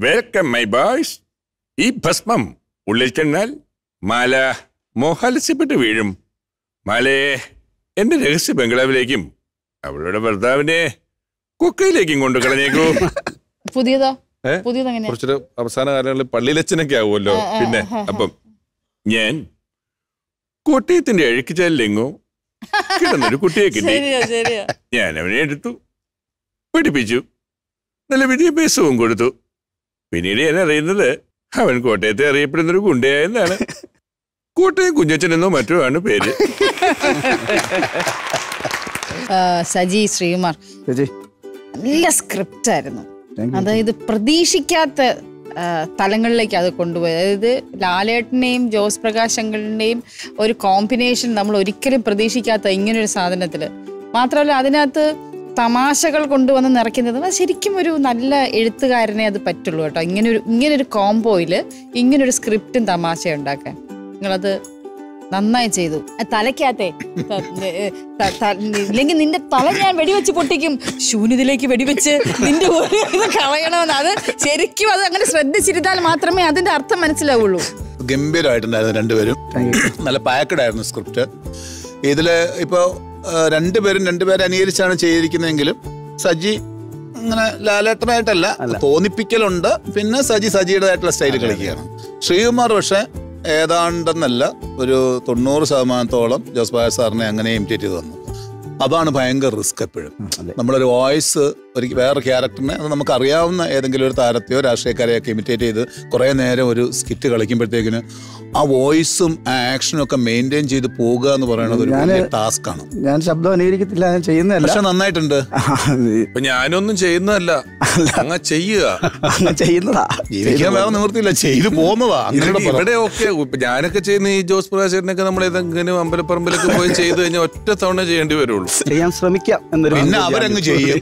Welcome my boys ഈ ഭസ്മം ഉള്ളിൽ ചെന്നാൽ മാല മോഹാലസ്യപ്പെട്ട് വീഴും മാലയെ എന്റെ രഹസ്യ ബംഗ്ലാവിലേക്കും അവളുടെ ഭർത്താവിനെ കൊക്കയിലേക്കും കൊണ്ടു കളഞ്ഞേക്കൂ പുതിയതോ ഏ? പുതിയത് എങ്ങനെയാ കുറച്ചൊരു അവസാന കാലങ്ങളിൽ പള്ളിയിലച്ചനൊക്കെ ആവുമല്ലോ ആ, ആ, പിന്നെ ആ, ആ. അപ്പം ഞാൻ കോട്ടയത്തിന്റെ അഴുക്കുചാലിലെങ്ങോ കിടന്നൊരു കുട്ടിയെ കിട്ടി ശരിയാ ശരിയാ ഞാൻ അവനെ എടുത്തു പഠിപ്പിച്ചു നല്ല വിദ്യാഭ്യാസവും കൊടുത്തു പിന്നീട് ഞാൻ അറിയുന്നത് അവൻ കോട്ടയത്തെ അറിയപ്പെടുന്നൊരു ഗുണ്ടയായെന്നാണ് കോട്ടയം കുഞ്ഞച്ചൻ എന്നോ മറ്റോ ആണ് പേര് ആ, സജി ശ്രീകുമാർ ചേച്ചി നല്ല സ്ക്രിപ്റ്റ് ആയിരുന്നു താങ്ക് യു അതായത് പ്രതീക്ഷിക്കാത്ത ആ, തലങ്ങളിലേക്ക് അത് കൊണ്ടുപോയി അതായത് ലാലേട്ടനെയും ജോസ് പ്രകാശ് അങ്കിളിന്റെയും ഒരു കോമ്പിനേഷൻ നമ്മൾ ഒരിക്കലും പ്രതീക്ഷിക്കാത്ത ഇങ്ങനൊരു സാധനത്തിൽ മാത്രമല്ല അതിനകത്ത് തമാശകൾ കൊണ്ടുവന്ന് നിറയ്ക്കുന്നത് അത് ശരിക്കും ഒരു നല്ല എഴുത്തുകാരനെ അത് പറ്റുള്ളൂ കേട്ടോ ഇങ്ങനൊരു ഇങ്ങനൊരു കോംബോയിൽ ഇങ്ങനൊരു സ്ക്രിപ്റ്റും തമാശയും ഉണ്ടാക്കാൻ നിങ്ങളത് നന്നായി ചെയ്തു ആ തലയ്ക്കകത്തെ ത- ഏ, ത- ത- ഇല്ലെങ്കിൽ നിന്റെ തല ഞാൻ വെടിവെച്ച് പൊട്ടിക്കും ശൂന്യതയിലേക്ക് വെടിവെച്ച് നിന്റെ ഒരു ഇത് കളയണമെന്ന് അത് ശരിക്കും അത് അങ്ങനെ ശ്രദ്ധിച്ചിരുന്നാൽ മാത്രമേ അതിന്റെ അർത്ഥം മനസ്സിലാവുള്ളൂ ഗംഭീരമായിട്ടുണ്ടായിരുന്നു രണ്ടുപേരും നല്ല പാക്കഡ് ആയിരുന്നു സ്ക്രിപ്റ്റ് ഇതില് ഇപ്പോ ആ, രണ്ടുപേരും രണ്ടുപേരെ അനുകരിച്ചാണ് ചെയ്തിരിക്കുന്നതെങ്കിലും സജി അങ്ങനെ ലാലേട്ടനായിട്ടല്ല തോന്നിപ്പിക്കലുണ്ട് പിന്നെ സജി സജിയുടേതായിട്ടുള്ള സ്റ്റൈൽ കളിക്കുകയാണ് ശ്രീകുമാർ പക്ഷെ ഏതാണ്ടെന്നല്ല ഒരു തൊണ്ണൂറ് ശതമാനത്തോളം ജോസ് ബായ സാറിനെ അങ്ങനെ ഇമിറ്റേറ്റ് ചെയ്ത് വന്നു അതാണ് ഭയങ്കര റിസ്ക് എപ്പോഴും നമ്മളൊരു വോയിസ് ഒരു വേറെ ക്യാരക്ടറിനെ അത് നമുക്ക് അറിയാവുന്ന ഏതെങ്കിലും ഒരു താരത്തെയോ രാഷ്ട്രീയക്കാരെയൊക്കെ ഇമിറ്റേറ്റ് ചെയ്ത് കുറേ നേരം ഒരു സ്കിറ്റ് കളിക്കുമ്പോഴത്തേക്കിന് ആ വോയിസും ആ ആക്ഷനും ഒക്കെ മെയിൻറ്റെയിൻ ചെയ്ത് പോകുക എന്ന് പറയുന്നത് ഒരു ഞാന് വലിയ ടാസ്ക് ആണ് ഞാൻ ശബ്ദം അനുകരിക്കത്തില്ല ഞാൻ ചെയ്യുന്നതല്ല പക്ഷെ നന്നായിട്ടുണ്ട് ഇപ്പൊ ഞാനൊന്നും ചെയ്യുന്നതല്ല അങ്ങ് ചെയ്യുക അങ്ങനെ ചെയ്യുന്നതാ ജീവിക്കാൻ വേറെ നിവൃത്തിയില്ല ചെയ്തു പോകുന്നതാ അങ്ങനെ ഇതിന് ഇവിടെ ഒക്കെ ഇപ്പൊ ഞാനൊക്കെ ചെയ്യുന്ന ഈ ജോസ് പ്രകാശനൊക്കെ നമ്മൾ ഏതെങ്കിലും അമ്പലപ്പറമ്പിലൊക്കെ പോയി ചെയ്തു കഴിഞ്ഞാൽ ഒറ്റ തവണ ചെയ്യേണ്ടി വരുള്ളൂ ചെയ്യാൻ ശ്രമിക്കാം എന്നൊരു പിന്നെ വിചാരം. അവരങ്ങ് ചെയ്യും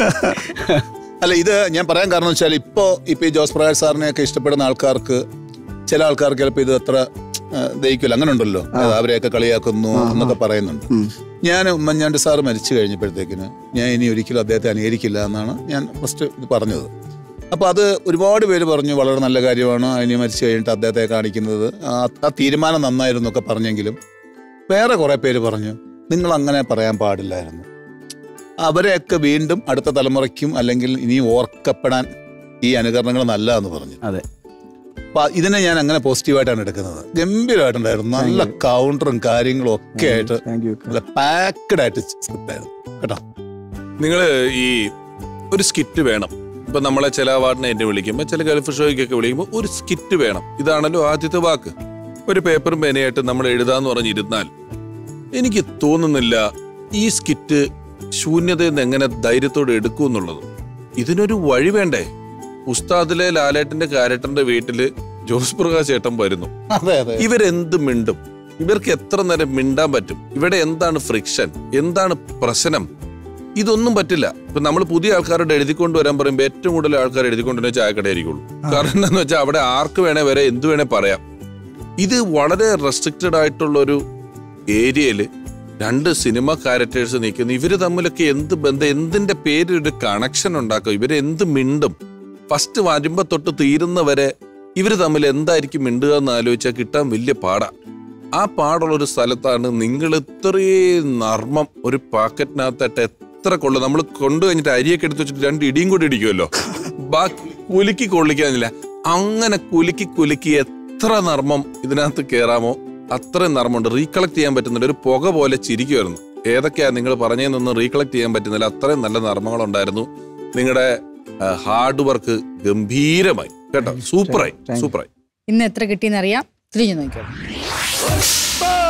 അല്ല ഇത് ഞാൻ പറയാൻ കാരണം വെച്ചാൽ ഇപ്പോ ഇപ്പൊ ഈ ജോസ് പ്രകാശ് സാറിനെയൊക്കെ ഇഷ്ടപ്പെടുന്ന ആൾക്കാർക്ക് ചില ആൾക്കാർക്ക് ചിലപ്പോൾ ഇത് അത്ര ആ, ദഹിക്കില്ല അങ്ങനെ ഉണ്ടല്ലോ അത് അവരെയൊക്കെ കളിയാക്കുന്നു എന്നൊക്കെ പറയുന്നുണ്ട് ഞാൻ ഉമ്മൻചാണ്ടി സാറ് മരിച്ചു കഴിഞ്ഞപ്പോഴത്തേക്കിന് ഞാൻ ഇനി ഒരിക്കലും അദ്ദേഹത്തെ അനുകരിക്കില്ല എന്നാണ് ഞാൻ ഫസ്റ്റ് ഇത് പറഞ്ഞത് അപ്പോൾ അത് ഒരുപാട് പേര് പറഞ്ഞു വളരെ നല്ല കാര്യമാണ് ഇനി മരിച്ചു കഴിഞ്ഞിട്ട് അദ്ദേഹത്തെ കാണിക്കുന്നത് ആ ആ തീരുമാനം നന്നായിരുന്നു എന്നൊക്കെ പറഞ്ഞെങ്കിലും വേറെ കുറേ പേര് പറഞ്ഞു നിങ്ങൾ അങ്ങനെ പറയാൻ പാടില്ലായിരുന്നു അവരെയൊക്കെ വീണ്ടും അടുത്ത തലമുറയ്ക്കും അല്ലെങ്കിൽ ഇനി ഓർക്കപ്പെടാൻ ഈ അനുകരണങ്ങൾ നല്ല എന്ന് പറഞ്ഞു അതെ അപ്പൊ ഇതിനെ ഞാൻ അങ്ങനെ പോസിറ്റീവായിട്ടാണ് എടുക്കുന്നത് ഗംഭീരമായിട്ടുണ്ടായിരുന്നു നല്ല കൗണ്ടറും കാര്യങ്ങളും ഒക്കെ ആയിട്ട് താങ്ക് യു നല്ല പാക്കഡ് ആയിട്ട് സ്ക്രിപ്റ്റ് ആയിരുന്നു കേട്ടോ നിങ്ങൾ ഈ ഒരു സ്കിറ്റ് വേണം ഇപ്പൊ നമ്മളെ ചില അവാർഡിനെ എന്നെ വിളിക്കുമ്പോൾ ചില ഗൾഫ് ഷോയ്ക്കൊക്കെ വിളിക്കുമ്പോൾ ഒരു സ്കിറ്റ് വേണം ഇതാണല്ലോ ആദ്യത്തെ വാക്ക് ഒരു പേപ്പറും പേനയായിട്ട് നമ്മൾ എഴുതാന്ന് പറഞ്ഞിരുന്നാൽ എനിക്ക് തോന്നുന്നില്ല ഈ സ്കിറ്റ് ശൂന്യതയിൽ നിന്ന് എങ്ങനെ ധൈര്യത്തോടെ എടുക്കും എന്നുള്ളത് ഇതിനൊരു വഴി വേണ്ടേ ഉസ്താദിലെ ലാലേട്ടന്റെ ക്യാരക്ടറിന്റെ വീട്ടില് ജോസ് പ്രകാശ് ചേട്ടൻ വരുന്നു അതെ അതെ ഇവരെന്ത് മിണ്ടും ഇവർക്ക് എത്ര നേരം മിണ്ടാൻ പറ്റും ഇവിടെ എന്താണ് ഫ്രിക്ഷൻ എന്താണ് പ്രശ്നം ഇതൊന്നും പറ്റില്ല ഇപ്പൊ നമ്മൾ പുതിയ ആൾക്കാരോട് എഴുതിക്കൊണ്ട് വരാൻ പറയുമ്പോൾ ഏറ്റവും കൂടുതൽ ആൾക്കാർ എഴുതിക്കൊണ്ടുവരുന്ന ചായക്കടയായിരിക്കുള്ളൂ കാരണം എന്താന്ന് വെച്ചാൽ അവിടെ ആർക്ക് വേണേ വരെ എന്ത് വേണേ പറയാം ഇത് വളരെ റെസ്ട്രിക്റ്റഡ് ആയിട്ടുള്ള ഒരു ഏരിയയിൽ രണ്ട് സിനിമ ക്യാരക്ടേഴ്സ് നിൽക്കുന്നു ഇവര് തമ്മിലൊക്കെ എന്ത് ബന്ധം എന്തിന്റെ പേരിൽ ഒരു കണക്ഷൻ ഉണ്ടാക്കും ഇവര് എന്ത് മിണ്ടും ഫസ്റ്റ് വരുമ്പോ തൊട്ട് തീരുന്നവരെ ഇവര് തമ്മിൽ എന്തായിരിക്കും മിണ്ടുക എന്ന് ആലോചിച്ചാൽ കിട്ടാൻ വലിയ പാടാ ആ പാടുള്ള ഒരു സ്ഥലത്താണ് നിങ്ങൾ ഇത്രയും നർമ്മം ഒരു പാക്കറ്റിനകത്തായിട്ട് എത്ര കൊള്ളും നമ്മൾ കൊണ്ടു കഴിഞ്ഞിട്ട് അരിയൊക്കെ എടുത്ത് വെച്ചിട്ട് രണ്ട് ഇടിയും കൂടി ഇടിക്കുമല്ലോ ബാ കുലുക്കി കൊള്ളിക്കാനില്ല അങ്ങനെ കുലുക്കി കുലുക്കി എത്ര നർമ്മം ഇതിനകത്ത് കയറാമോ അത്രയും നർമ്മമുണ്ട് റീകളക്ട് ചെയ്യാൻ പറ്റുന്നില്ല ഒരു പുക പോലെ ചിരിക്കുമായിരുന്നു ഏതൊക്കെയാ നിങ്ങൾ പറഞ്ഞതെന്നൊന്നും റീകളക്ട് ചെയ്യാൻ പറ്റുന്നില്ല അത്രയും നല്ല നർമ്മങ്ങളുണ്ടായിരുന്നു നിങ്ങളുടെ ഹാർഡ് വർക്ക് ഗംഭീരമായി കേട്ടോ സൂപ്പറായി Thank you. സൂപ്പറായി ഇന്ന് എത്ര കിട്ടിയെന്ന് അറിയാം തിരിഞ്ഞു നോക്കിയോ